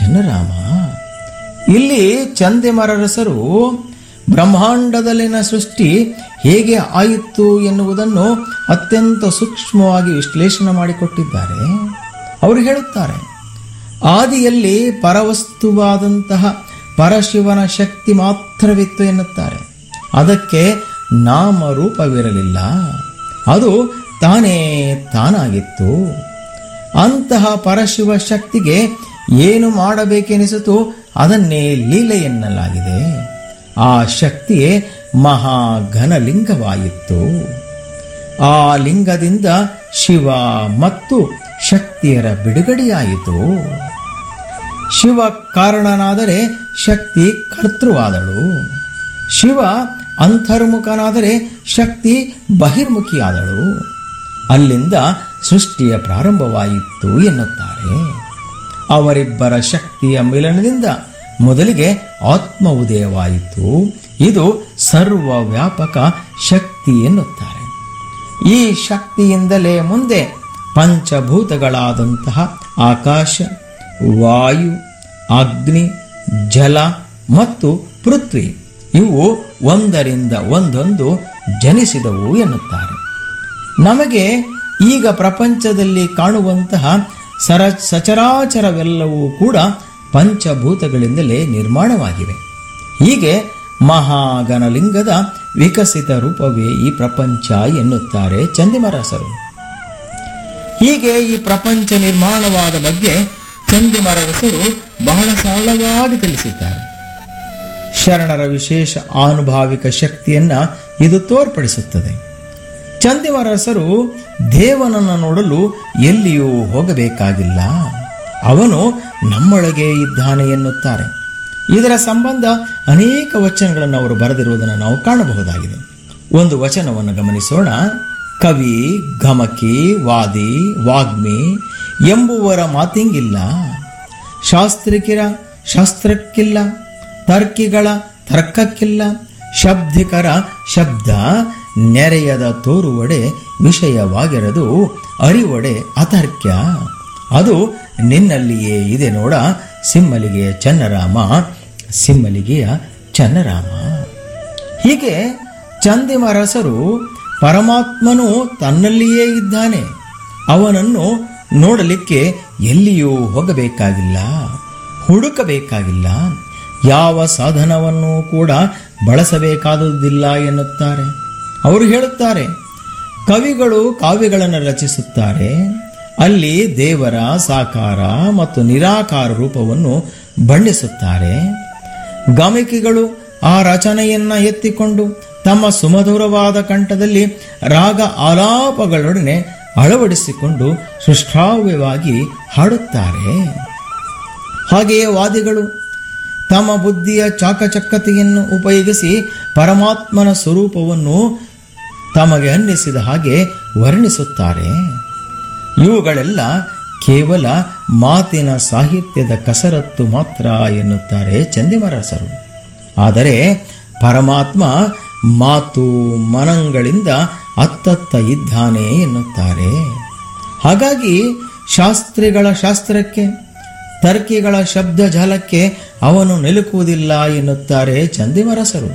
ಚನ್ನರಾಮ ಇಲ್ಲಿ ಚಂದಿಮರರಸರು ಬ್ರಹ್ಮಾಂಡದಲ್ಲಿನ ಸೃಷ್ಟಿ ಹೇಗೆ ಆಯಿತು ಎನ್ನುವುದನ್ನು ಅತ್ಯಂತ ಸೂಕ್ಷ್ಮವಾಗಿ ವಿಶ್ಲೇಷಣೆ ಮಾಡಿಕೊಟ್ಟಿದ್ದಾರೆ ಅವರು ಹೇಳುತ್ತಾರೆ ಆದಿಯಲ್ಲಿ ಪರವಸ್ತುವಾದಂತಹ ಪರಶಿವನ ಶಕ್ತಿ ಮಾತ್ರವಿತ್ತು ಎನ್ನುತ್ತಾರೆ ಅದಕ್ಕೆ ನಾಮರೂಪವಿರಲಿಲ್ಲ ಅದು ತಾನೇ ತಾನಾಗಿತ್ತು ಅಂತಹ ಪರಶಿವ ಶಕ್ತಿಗೆ ಏನು ಮಾಡಬೇಕೆನಿಸಿತು ಅದನ್ನೇ ಲೀಲೆ ಎನ್ನಲಾಗಿದೆ ಆ ಶಕ್ತಿಯೇ ಮಹಾಘನಲಿಂಗವಾಯಿತು ಆ ಲಿಂಗದಿಂದ ಶಿವ ಮತ್ತು ಶಕ್ತಿಯರ ಬಿಡುಗಡೆಯಾಯಿತು ಶಿವ ಕಾರಣನಾದರೆ ಶಕ್ತಿ ಕರ್ತೃವಾದಳು ಶಿವ ಅಂತರ್ಮುಖನಾದರೆ ಶಕ್ತಿ ಬಹಿರ್ಮುಖಿಯಾದಳು ಅಲ್ಲಿಂದ ಸೃಷ್ಟಿಯ ಪ್ರಾರಂಭವಾಯಿತು ಎನ್ನುತ್ತಾರೆ ಅವರಿಬ್ಬರ ಶಕ್ತಿಯ ಮಿಲನದಿಂದ ಮೊದಲಿಗೆ ಆತ್ಮ ಉದಯವಾಯಿತು ಇದು ಸರ್ವ ವ್ಯಾಪಕ ಶಕ್ತಿ ಎನ್ನುತ್ತಾರೆ ಈ ಶಕ್ತಿಯಿಂದಲೇ ಮುಂದೆ ಪಂಚಭೂತಗಳಾದಂತಹ ಆಕಾಶ ವಾಯು ಅಗ್ನಿ ಜಲ ಮತ್ತು ಪೃಥ್ವಿ ಇವು ಒಂದರಿಂದ ಒಂದೊಂದು ಜನಿಸಿದವು ಎನ್ನುತ್ತಾರೆ ನಮಗೆ ಈಗ ಪ್ರಪಂಚದಲ್ಲಿ ಕಾಣುವಂತಹ ಸರ ಸಚರಾಚರವೆಲ್ಲವೂ ಕೂಡ ಪಂಚಭೂತಗಳಿಂದಲೇ ನಿರ್ಮಾಣವಾಗಿವೆ ಹೀಗೆ ಮಹಾಗಣಲಿಂಗದ ವಿಕಸಿತ ರೂಪವೇ ಈ ಪ್ರಪಂಚ ಎನ್ನುತ್ತಾರೆ ಚಂದಿಮರಸರು ಹೀಗೆ ಈ ಪ್ರಪಂಚ ನಿರ್ಮಾಣವಾದ ಬಗ್ಗೆ ಚಂದಿಮರಸರು ಬಹಳ ಸರಳವಾಗಿ ತಿಳಿಸಿದ್ದಾರೆ ಶರಣರ ವಿಶೇಷ ಆನುಭಾವಿಕ ಶಕ್ತಿಯನ್ನ ಇದು ತೋರ್ಪಡಿಸುತ್ತದೆ ಚಂದಿಮರಸರು ದೇವನನ್ನು ನೋಡಲು ಎಲ್ಲಿಯೂ ಹೋಗಬೇಕಾಗಿಲ್ಲ ಅವನು ನಮ್ಮೊಳಗೆ ಇದ್ದಾನೆ ಎನ್ನುತ್ತಾರೆ ಇದರ ಸಂಬಂಧ ಅನೇಕ ವಚನಗಳನ್ನು ಅವರು ಬರೆದಿರುವುದನ್ನು ನಾವು ಕಾಣಬಹುದಾಗಿದೆ ಒಂದು ವಚನವನ್ನು ಗಮನಿಸೋಣ ಕವಿ ಗಮಕಿ ವಾದಿ ವಾಗ್ಮಿ ಎಂಬುವರ ಮಾತಿಂಗಿಲ್ಲ ಶಾಸ್ತ್ರಿಕಿರ ಶಾಸ್ತ್ರಕ್ಕಿಲ್ಲ ತರ್ಕಿಗಳ ತರ್ಕಕ್ಕಿಲ್ಲ ಶಬ್ದಿಕರ ಶಬ್ದ ನೆರೆಯದ ತೋರುವಡೆ ವಿಷಯವಾಗಿರದು ಅರಿವಡೆ ಅತರ್ಕ್ಯ ಅದು ನಿನ್ನಲ್ಲಿಯೇ ಇದೆ ನೋಡ ಸಿಮ್ಮಲಿಗೆಯ ಚನ್ನರಾಮ ಸಿಮ್ಮಲಿಗೆಯ ಚನ್ನರಾಮ ಹೀಗೆ ಚಂದಿಮರಸರು ಪರಮಾತ್ಮನು ತನ್ನಲ್ಲಿಯೇ ಇದ್ದಾನೆ ಅವನನ್ನು ನೋಡಲಿಕ್ಕೆ ಎಲ್ಲಿಯೂ ಹೋಗಬೇಕಾಗಿಲ್ಲ ಹುಡುಕಬೇಕಾಗಿಲ್ಲ ಯಾವ ಸಾಧನವನ್ನು ಕೂಡ ಬಳಸಬೇಕಾದುದಿಲ್ಲ ಎನ್ನುತ್ತಾರೆ ಅವರು ಹೇಳುತ್ತಾರೆ ಕವಿಗಳು ಕಾವ್ಯಗಳನ್ನು ರಚಿಸುತ್ತಾರೆ ಅಲ್ಲಿ ದೇವರ ಸಾಕಾರ ಮತ್ತು ನಿರಾಕಾರ ರೂಪವನ್ನು ಬಣ್ಣಿಸುತ್ತಾರೆ ಗಮಕಿಗಳು ಆ ರಚನೆಯನ್ನ ಎತ್ತಿಕೊಂಡು ತಮ್ಮ ಸುಮಧುರವಾದ ಕಂಠದಲ್ಲಿ ರಾಗ ಆಲಾಪಗಳೊಡನೆ ಅಳವಡಿಸಿಕೊಂಡು ಸುಷ್ಠಾವ್ಯವಾಗಿ ಹಾಡುತ್ತಾರೆ ಹಾಗೆಯೇ ವಾದಿಗಳು ತಮ್ಮ ಬುದ್ಧಿಯ ಚಾಕಚಕ್ಯತೆಯನ್ನು ಉಪಯೋಗಿಸಿ ಪರಮಾತ್ಮನ ಸ್ವರೂಪವನ್ನು ತಮಗೆ ಅನ್ನಿಸಿದ ಹಾಗೆ ವರ್ಣಿಸುತ್ತಾರೆ ಇವುಗಳೆಲ್ಲ ಕೇವಲ ಮಾತಿನ ಸಾಹಿತ್ಯದ ಕಸರತ್ತು ಮಾತ್ರ ಎನ್ನುತ್ತಾರೆ ಚಂದಿಮರಸರು ಆದರೆ ಪರಮಾತ್ಮ ಮಾತು ಮನಗಳಿಂದ ಅತ್ತತ್ತ ಇದ್ದಾನೆ ಎನ್ನುತ್ತಾರೆ ಹಾಗಾಗಿ ಶಾಸ್ತ್ರಿಗಳ ಶಾಸ್ತ್ರಕ್ಕೆ ತರ್ಕಿಗಳ ಶಬ್ದ ಜಾಲಕ್ಕೆ ಅವನು ನಿಲುಕುವುದಿಲ್ಲ ಎನ್ನುತ್ತಾರೆ ಚಂದಿಮರಸರು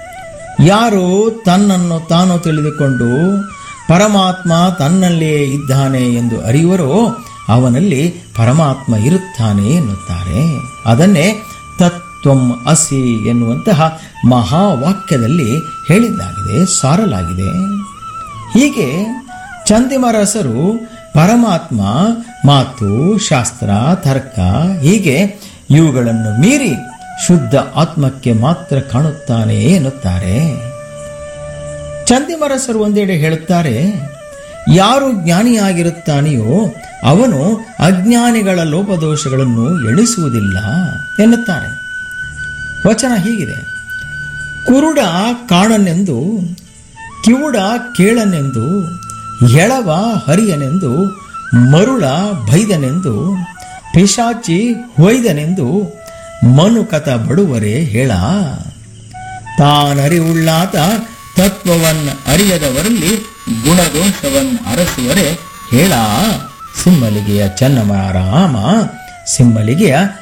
ಯಾರು ತನ್ನನ್ನು ತಾನು ತಿಳಿದುಕೊಂಡು ಪರಮಾತ್ಮ ತನ್ನಲ್ಲಿಯೇ ಇದ್ದಾನೆ ಎಂದು ಅರಿವರೋ ಅವನಲ್ಲಿ ಪರಮಾತ್ಮ ಇರುತ್ತಾನೆ ಎನ್ನುತ್ತಾರೆ ಅದನ್ನೇ ತತ್ವಂ ಅಸಿ ಎನ್ನುವಂತಹ ಮಹಾವಾಕ್ಯದಲ್ಲಿ ಹೇಳಿದ್ದಾಗಿದೆ ಸಾರಲಾಗಿದೆ ಹೀಗೆ ಚಂದಿಮರಸರು ಪರಮಾತ್ಮ ಮಾತು ಶಾಸ್ತ್ರ ತರ್ಕ ಹೀಗೆ ಇವುಗಳನ್ನು ಮೀರಿ ಶುದ್ಧ ಆತ್ಮಕ್ಕೆ ಮಾತ್ರ ಕಾಣುತ್ತಾನೆ ಎನ್ನುತ್ತಾರೆ ಚಂದಿಮರಸರು ಒಂದೆಡೆ ಹೇಳುತ್ತಾರೆ ಯಾರು ಜ್ಞಾನಿಯಾಗಿರುತ್ತಾನೆಯೋ ಅವನು ಅಜ್ಞಾನಿಗಳ ಲೋಪದೋಷಗಳನ್ನು ಎಣಿಸುವುದಿಲ್ಲ ಎನ್ನುತ್ತಾರೆ ವಚನ ಹೀಗಿದೆ ಕುರುಡ ಕಾಣನೆಂದು ಕಿವುಡ ಕೇಳನೆಂದು ಎಳವ ಹರಿಯನೆಂದು ಮರುಳ ಬೈದನೆಂದು ಪಿಶಾಚಿ ಹೊಯ್ದನೆಂದು ಮನುಕತ ಬಡುವರೆ ಹೇಳ ತಾನರಿವುಳ್ಳಾತ ತತ್ವವನ್ನ ಅರಿಯದವರಲ್ಲಿ ಗುಣದೋಷವನ್ನ ಅರಸುವರೆ ಹೇಳ ಸಿಮ್ಮಲಿಗೆಯ ಚನ್ನಮ ರಾಮ ಸಿಮ್ಮಲಿಗೆಯ